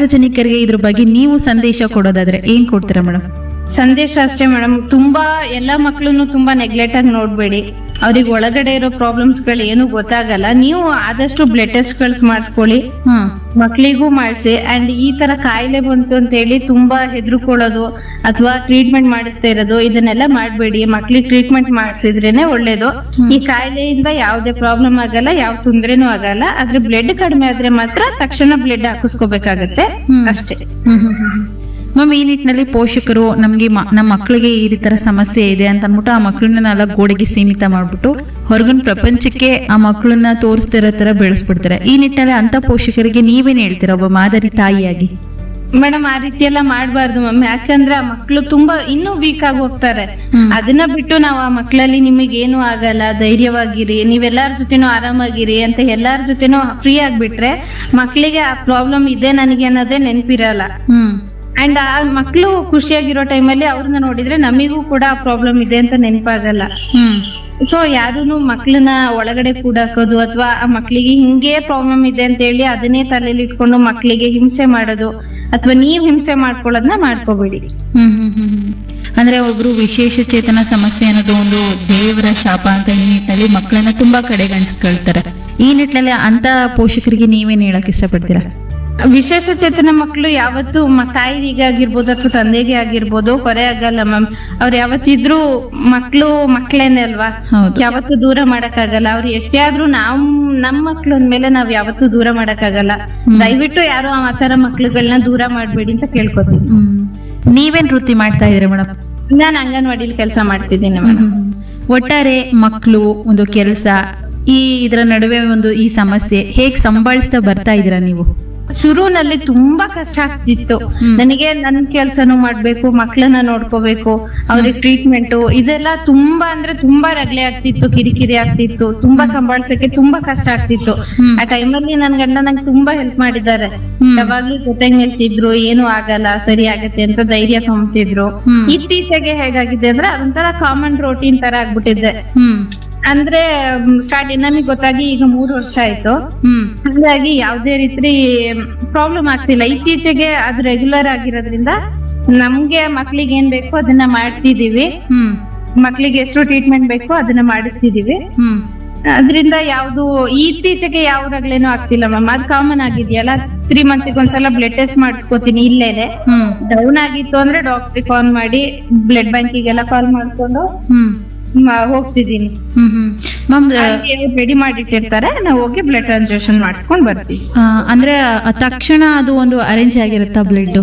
ಸಾರ್ವಜನಿಕರಿಗೆ ಇದ್ರ ಬಗ್ಗೆ ನೀವು ಸಂದೇಶ ಕೊಡೋದಾದ್ರೆ ಏನ್ ಕೊಡ್ತೀರಾ ಮೇಡಮ್ ಸಂದೇಶ ಅಷ್ಟೇ ಮೇಡಮ್ ತುಂಬಾ ಎಲ್ಲಾ ಮಕ್ಳನ್ನು ತುಂಬಾ ನೆಗ್ಲೆಕ್ಟ್ ಆಗಿ ನೋಡ್ಬೇಡಿ ಅವ್ರಿಗೆ ಒಳಗಡೆ ಇರೋ ಪ್ರಾಬ್ಲಮ್ಸ್ ಗಳು ಏನು ಗೊತ್ತಾಗಲ್ಲ ನೀವು ಆದಷ್ಟು ಬ್ಲಡ್ ಟೆಸ್ಟ್ ಗಳು ಮಾಡಿಸ್ಕೊಳ್ಳಿ ಹ್ಮ್ ಮಕ್ಳಿಗೂ ಮಾಡಿಸಿ ಅಂಡ್ ಈ ತರ ಕಾಯಿಲೆ ಬಂತು ಅಂತ ಹೇಳಿ ತುಂಬಾ ಹೆದರ್ಕೊಳ್ಳೋದು ಅಥವಾ ಟ್ರೀಟ್ಮೆಂಟ್ ಮಾಡಿಸ್ತಾ ಇರೋದು ಇದನ್ನೆಲ್ಲ ಮಾಡ್ಬೇಡಿ ಮಕ್ಳಿಗೆ ಟ್ರೀಟ್ಮೆಂಟ್ ಮಾಡಿಸಿದ್ರೇನೆ ಒಳ್ಳೇದು ಈ ಕಾಯಿಲೆಯಿಂದ ಯಾವುದೇ ಪ್ರಾಬ್ಲಮ್ ಆಗಲ್ಲ ಯಾವ ತೊಂದ್ರೆನೂ ಆಗಲ್ಲ ಆದ್ರೆ ಬ್ಲಡ್ ಕಡಿಮೆ ಆದ್ರೆ ಮಾತ್ರ ತಕ್ಷಣ ಬ್ಲಡ್ ಹಾಕಿಸ್ಕೋಬೇಕಾಗತ್ತೆ ಹ್ಮ್. ಅಷ್ಟೇ ಮ್ಯಾಮ್ ಈ ನಿಟ್ಟಿನಲ್ಲಿ ಪೋಷಕರು ನಮ್ಗೆ ಮ- ನಮ್ಮ ಮಕ್ಕಳಿಗೆ ಈ ತರ ಸಮಸ್ಯೆ ಇದೆ ಅಂತ ಅಂದ್ಬಿಟ್ಟು ಆ ಮಕ್ಕಳನ್ನ ನಾಲ್ಕು ಗೋಡೆಗೆ ಸೀಮಿತ ಮಾಡ್ಬಿಟ್ಟು ಹೊರಗಿನ ಪ್ರಪಂಚಕ್ಕೆ ಆ ಮಕ್ಕಳನ್ನ ತೋರಿಸ್ತಿರೋ ತರ ಬೆಳೆಸ್ಬಿಡ್ತಾರೆ ಈ ನಿಟ್ಟಿನಲ್ಲಿ ಅಂತ ಪೋಷಕರಿಗೆ ನೀವೇನ್ ಹೇಳ್ತೀರಾ ಒಬ್ಬ ಮಾದರಿ ತಾಯಿಯಾಗಿ ಮೇಡಮ್ ಆ ರೀತಿ ಎಲ್ಲ ಮಾಡಬಾರ್ದು ಮ್ಯಾಮ್ ಯಾಕಂದ್ರೆ ಆ ಮಕ್ಳು ತುಂಬಾ ಇನ್ನೂ ವೀಕ್ ಆಗಿ ಹೋಗ್ತಾರೆ ಹ್ಮ್. ಅದನ್ನ ಬಿಟ್ಟು ನಾವು ಆ ಮಕ್ಕಳಲ್ಲಿ ನಿಮಗೆ ಏನು ಆಗಲ್ಲ ಧೈರ್ಯವಾಗಿರಿ ನೀವೆಲ್ಲಾರ ಜೊತೆನೂ ಆರಾಮಾಗಿರಿ ಅಂತ ಎಲ್ಲಾರ ಜೊತೆನೂ ಫ್ರೀ ಆಗ್ಬಿಟ್ರೆ ಮಕ್ಳಿಗೆ ಆ ಪ್ರಾಬ್ಲಮ್ ಇದೆ ನನಗೆ ಅನ್ನೋದೇ ನೆನಪಿರಲ್ಲ ಹ್ಮ್ ಅಂಡ್ ಆ ಮಕ್ಳು ಖುಷಿಯಾಗಿರೋ ಟೈಮಲ್ಲಿ ಅವ್ರನ್ನ ನೋಡಿದ್ರೆ ನಮಿಗೂ ಕೂಡ ಆ ಪ್ರಾಬ್ಲಮ್ ಇದೆ ಅಂತ ನೆನಪಾಗಲ್ಲ ಹ್ಮ್ ಸೊ ಯಾರೂನು ಮಕ್ಳನ್ನ ಒಳಗಡೆ ಕೂಡಾಕೋದು ಅಥವಾ ಆ ಮಕ್ಳಿಗೆ ಹಿಂಗೆ ಪ್ರಾಬ್ಲಮ್ ಇದೆ ಅಂತ ಹೇಳಿ ಅದನ್ನೇ ತಲೆಯಲ್ಲಿ ಇಟ್ಕೊಂಡು ಮಕ್ಳಿಗೆ ಹಿಂಸೆ ಮಾಡೋದು ಅಥವಾ ನೀವ್ ಹಿಂಸೆ ಮಾಡ್ಕೊಳ್ಳೋದನ್ನ ಮಾಡ್ಕೋಬೇಡಿ ಹ್ಮ್ ಹ್ಮ್ ಹ್ಮ್ ಹ್ಮ್. ಅಂದ್ರೆ ಒಬ್ರು ವಿಶೇಷ ಚೇತನ ಸಮಸ್ಯೆ ಅನ್ನೋದು ಒಂದು ದೇವರ ಶಾಪ ಅಂತ ಈ ನಿಟ್ಟಿನಲ್ಲಿ ಮಕ್ಕಳನ್ನ ತುಂಬಾ ಕಡೆಗಣಿಸ್ಕೊಳ್ತಾರೆ ಈ ನಿಟ್ಟಿನಲ್ಲಿ ಅಂತ ಪೋಷಕರಿಗೆ ನೀವೇನ್ ಹೇಳಕ್ ಇಷ್ಟಪಡ್ತೀರಾ ವಿಶೇಷ ಚೇತನ ಮಕ್ಕಳು ಯಾವತ್ತು ಮ- ತಾಯಿಗೆ ಆಗಿರ್ಬೋದು ಅಥವಾ ತಂದೆಗೆ ಆಗಿರ್ಬೋದು ಹೊರೆ ಆಗಲ್ಲ ಮ್ಯಾಮ್ ಅವ್ರು ಯಾವತ್ತಿದ್ರು ಮಕ್ಳು ಮಕ್ಳೇನೆ ಅಲ್ವಾ ಹೌದು ಯಾವತ್ತು ದೂರ ಮಾಡಕ್ಕಾಗಲ್ಲ ಅವ್ರು ಎಷ್ಟೇ ಆದ್ರೂ ನಾವ್ ನಮ್ ಮಕ್ಳು ಅಂದ್ಮೇಲೆ ನಾವ್ ಯಾವತ್ತೂ ದೂರ ಮಾಡಕ್ಕಾಗಲ್ಲ ಹ್ಮ್. ದಯವಿಟ್ಟು ಯಾರು ಆ ತರ ಮಕ್ಳುಗಳನ್ನ ದೂರ ಮಾಡ್ಬೇಡಿ ಅಂತ ಕೇಳ್ಕೊತೀನಿ ಹ್ಮ್ ನೀವೇನ್ ವೃತ್ತಿ ಮಾಡ್ತಾ ಇದ್ದೀರಾ ಮೇಡಮ್ ನಾನ್ ಅಂಗನವಾಡಿಲಿ ಕೆಲಸ ಮಾಡ್ತಿದ್ದೀನಿ ಮೇಡಮ್ ಒಟ್ಟಾರೆ ಮಕ್ಕಳು ಒಂದು ಕೆಲಸ ಈ ಇದರ ನಡುವೆ ಒಂದು ಈ ಸಮಸ್ಯೆ ಹೇಗ್ ಸಂಭಾಳಿಸ್ತಾ ಬರ್ತಾ ಇದ್ದೀರಾ ನೀವು ಶುರುನಲ್ಲಿ ತುಂಬಾ ಕಷ್ಟ ಆಗ್ತಿತ್ತು ಹ್ಮ್. ನನಗೆ ನನ್ ಕೆಲ್ಸನೂ ಮಾಡ್ಬೇಕು ಮಕ್ಳನ್ನ ನೋಡ್ಕೋಬೇಕು ಅವ್ರಿಗೆ ಟ್ರೀಟ್ಮೆಂಟ್ ಇದೆಲ್ಲ ತುಂಬಾ ಅಂದ್ರೆ ತುಂಬಾ ರಗಳೆ ಆಗ್ತಿತ್ತು ಕಿರಿಕಿರಿ ಆಗ್ತಿತ್ತು ತುಂಬಾ ಸಂಭಾಳ್ಸಕ್ಕೆ ತುಂಬಾ ಕಷ್ಟ ಆಗ್ತಿತ್ತು ಹ್ಮ್. ಆ ಟೈಮಲ್ಲಿ ನನ್ ಗಂಡ ನಂಗೆ ತುಂಬಾ ಹೆಲ್ಪ್ ಮಾಡಿದ್ದಾರೆ ಹ್ಮ್. ಯಾವಾಗ್ಲೂ ಜೊತೆಗೆ ನಿಲ್ತಿದ್ರು ಏನು ಆಗಲ್ಲ ಸರಿ ಆಗತ್ತೆ ಅಂತ ಧೈರ್ಯ ತುಂಬ್ತಿದ್ರು ಹ್ಮ್. ಇತ್ತೀಚೆಗೆ ಹೇಗಾಗಿದೆ ಅಂದ್ರೆ ಅದೊಂಥರ ಕಾಮನ್ ರೋಟೀನ್ ತರ ಆಗ್ಬಿಟ್ಟಿದೆ ಹ್ಮ್ ಅಂದ್ರೆ ಸ್ಟಾರ್ಟ್ ನಮಗೆ ಗೊತ್ತಾಗಿ ಈಗ ಮೂರು ವರ್ಷ ಆಯ್ತು ಹ್ಮ್ ಹಾಗಾಗಿ ಯಾವುದೇ ರೀತಿ ಪ್ರಾಬ್ಲಮ್ ಆಗ್ತಿಲ್ಲ ಇತ್ತೀಚೆಗೆ ಅದು ರೆಗ್ಯುಲರ್ ಆಗಿರೋದ್ರಿಂದ ನಮ್ಗೆ ಮಕ್ಳಿಗೆ ಏನ್ ಬೇಕೋ ಅದನ್ನ ಮಾಡ್ತಿದೀವಿ ಹ್ಮ್ ಮಕ್ಳಿಗೆ ಎಷ್ಟು ಟ್ರೀಟ್ಮೆಂಟ್ ಬೇಕೋ ಅದನ್ನ ಮಾಡಿಸ್ತಿದೀವಿ ಹ್ಮ್ ಅದರಿಂದ ಯಾವ್ದು ಇತ್ತೀಚೆಗೆ ಯಾವ ರಗ್ಲೇನು ಆಗ್ತಿಲ್ಲ ಮ್ಯಾಮ್ ಅದು ಕಾಮನ್ ಆಗಿದೆಯಲ್ಲ ತ್ರೀ ಮಂತ್ಸ್ ಒಂದ್ಸಲ ಬ್ಲಡ್ ಟೆಸ್ಟ್ ಮಾಡಿಸ್ಕೋತೀನಿ ಇಲ್ಲೇನೆ ಹ್ಮ್ ಡೌನ್ ಆಗಿತ್ತು ಅಂದ್ರೆ ಡಾಕ್ಟ್ರಿಗೆ ಕಾಲ್ ಮಾಡಿ ಬ್ಲಡ್ ಬ್ಯಾಂಕಿಗೆಲ್ಲ ಕಾಲ್ ಮಾಡ್ಕೊಂಡು ಹ್ಮ್ ಮ- ಹೋಗ್ತಿದೀನಿ ಹ್ಮ್ ಹ್ಮ್ ಮ್ಯಾಮ್ ರೆಡಿ ಮಾಡಿಟ್ಟಿರ್ತಾರೆ ನಾವು ಹೋಗಿ ಬ್ಲಡ್ ಟ್ರಾನ್ಸ್ಫ್ಯೂಷನ್ ಮಾಡಿಸ್ಕೊಂಡ್ ಬರ್ತೀವಿ ಅಂದ್ರೆ ಆ ತಕ್ಷಣ ಅದು ಒಂದು ಅರೇಂಜ್ ಆಗಿರುತ್ತಾ ಬ್ಲಡ್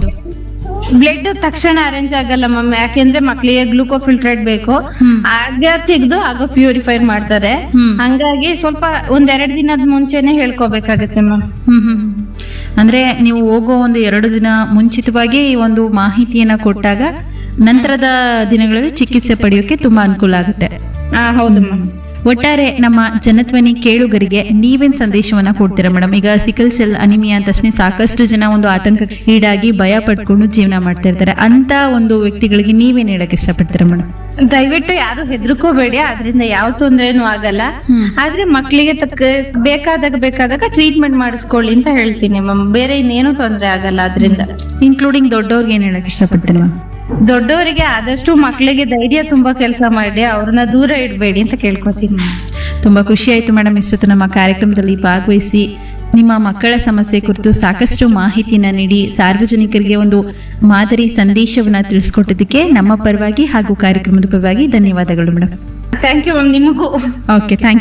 ಬ್ಲಡ್ ತಕ್ಷಣ ಅರೇಂಜ್ ಆಗಲ್ಲ ಮ್ಯಾಮ್ ಯಾಕೆಂದ್ರೆ ಮಕ್ಳಿಗೆ ಗ್ಲೂಕೋ ಫಿಲ್ಟ್ರೇಟ್ ಬೇಕು ಹ್ಮ್. ಆಗ ತೆಗೆದು ಆಗ ಪ್ಯೂರಿಫೈ ಮಾಡ್ತಾರೆ ಹ್ಮ್. ಹಂಗಾಗಿ ಸ್ವಲ್ಪ ಒಂದೆರಡು ದಿನದ ಮುಂಚೆನೆ ಹೇಳ್ಕೋಬೇಕಾಗತ್ತೆ ಮ್ಯಾಮ್ ಹ್ಮ್ ಹ್ಮ್ ಹ್ಮ್. ಅಂದ್ರೆ ನೀವು ಹೋಗೋ ಒಂದು ಎರಡು ದಿನ ಮುಂಚಿತವಾಗಿ ಈ ಒಂದು ಮಾಹಿತಿಯನ್ನ ಕೊಟ್ಟಾಗ ನಂತರದ ದಿನಗಳಲ್ಲಿ ಚಿಕಿತ್ಸೆ ಪಡೆಯೋಕೆ ತುಂಬಾ ಅನುಕೂಲ ಆಗುತ್ತೆ ಹಾ ಹೌದು ಮ್ಯಾಮ್ ಒಟ್ಟಾರೆ ನಮ್ಮ ಜನಧ್ವನಿ ಕೇಳುಗರಿಗೆ ನೀವೇನ್ ಸಂದೇಶವನ್ನ ಕೊಡ್ತೀರಾ ಮೇಡಮ್ ಈಗ ಸಿಕಲ್ ಸೆಲ್ ಅನಿಮಿಯಾ ಅಂತ ತಕ್ಷಣ ಸಾಕಷ್ಟು ಜನ ಒಂದು ಆತಂಕ ಈಡಾಗಿ ಭಯ ಪಡ್ಕೊಂಡು ಜೀವನ ಮಾಡ್ತಾ ಇರ್ತಾರೆ ಅಂತ ಒಂದು ವ್ಯಕ್ತಿಗಳಿಗೆ ನೀವೇನ್ ಹೇಳಕ್ ಇಷ್ಟಪಡ್ತೀರಾ ಮೇಡಮ್ ದಯವಿಟ್ಟು ಯಾರು ಹೆದರ್ಕೋಬೇಡಿ ಅದರಿಂದ ಯಾವ ತೊಂದ್ರೆನೂ ಆಗಲ್ಲ ಹ್ಮ್. ಆದ್ರೆ ಮಕ್ಳಿಗೆ ತಕ್ಕ ಬೇಕಾದಾಗ ಬೇಕಾದಾಗ ಟ್ರೀಟ್ಮೆಂಟ್ ಮಾಡಿಸ್ಕೊಳ್ಳಿ ಅಂತ ಹೇಳ್ತೀನಿ ಮ್ಯಾಮ್ ಬೇರೆ ಇನ್ನೇನು ತೊಂದ್ರೆ ಆಗಲ್ಲ ಅದರಿಂದ ಇನ್ಕ್ಲೂಡಿಂಗ್ ದೊಡ್ಡವ್ರಿಗೆ ಏನ್ ಹೇಳಕ್ ಇಷ್ಟಪಡ್ತೀರಾ ಮ್ಯಾಮ್ ದೊಡ್ಡವರಿಗೆ ಆದಷ್ಟು ಮಕ್ಳಿಗೆ ಧೈರ್ಯ ತುಂಬಾ ಕೆಲಸ ಮಾಡಿ ಅವ್ರನ್ನ ದೂರ ಇಡಬೇಡಿ ಅಂತ ಕೇಳ್ಕೊತೀನಿ ತುಂಬಾ ಖುಷಿ ಆಯ್ತು ಮೇಡಮ್ ಇಷ್ಟೊತ್ತು ನಮ್ಮ ಕಾರ್ಯಕ್ರಮದಲ್ಲಿ ಭಾಗವಹಿಸಿ ನಿಮ್ಮ ಮಕ್ಕಳ ಸಮಸ್ಯೆ ಕುರಿತು ಸಾಕಷ್ಟು ಮಾಹಿತಿನ ನೀಡಿ ಸಾರ್ವಜನಿಕರಿಗೆ ಒಂದು ಮಾದರಿ ಸಂದೇಶವನ್ನ ತಿಳಿಸ್ಕೊಟ್ಟಿದ್ದಕ್ಕೆ ನಮ್ಮ ಪರವಾಗಿ ಹಾಗೂ ಕಾರ್ಯಕ್ರಮದ ಪರವಾಗಿ ಧನ್ಯವಾದಗಳು ಮೇಡಮ್ ಥ್ಯಾಂಕ್ ಯು ಮ್ಯಾಮ್ ನಿಮಗೂ ಓಕೆ ಥ್ಯಾಂಕ್